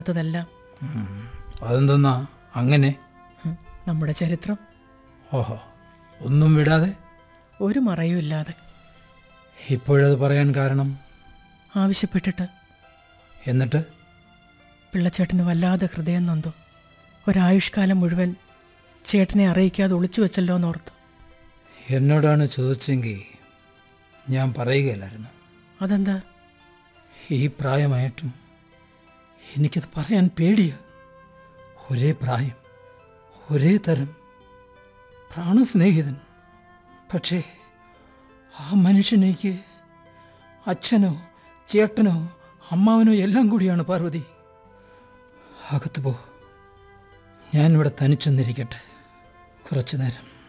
ത്തതെല്ലാം അതെന്തെന്നാ അങ്ങനെ ഹും, നമ്മുടെ ചരിത്രം ഓഹോ ഒന്നും വിടാതെ ഒരു മറയുമില്ലാതെ ഇപ്പോഴത് പറയാൻ കാരണം ആവശ്യപ്പെട്ടിട്ട് എന്നിട്ട് പിള്ളച്ചേട്ടന് വല്ലാതെ ഹൃദയം നൊന്തു ഒരായുഷ്കാലം മുഴുവൻ ചേട്ടനെ അറിയിക്കാതെ ഒളിച്ചു വെച്ചല്ലോ എന്നോർത്ത് എന്നോടാണ് ചോദിച്ചെങ്കിൽ ഞാൻ പറയുകയില്ലായിരുന്നു അതെന്താ ഈ പ്രായമായിട്ടും എനിക്കത് പറയാൻ പേടിയ ഒരേ പ്രായം ഒരേ തരം പ്രാണസ്നേഹിതൻ പക്ഷേ ആ മനുഷ്യനെനിക്ക് അച്ഛനോ ചേട്ടനോ അമ്മാവനോ എല്ലാം കൂടിയാണ് പാർവതി അകത്ത് പോ ഞാനിവിടെ തനിച്ചൊന്നിരിക്കട്ടെ കുറച്ചു നേരം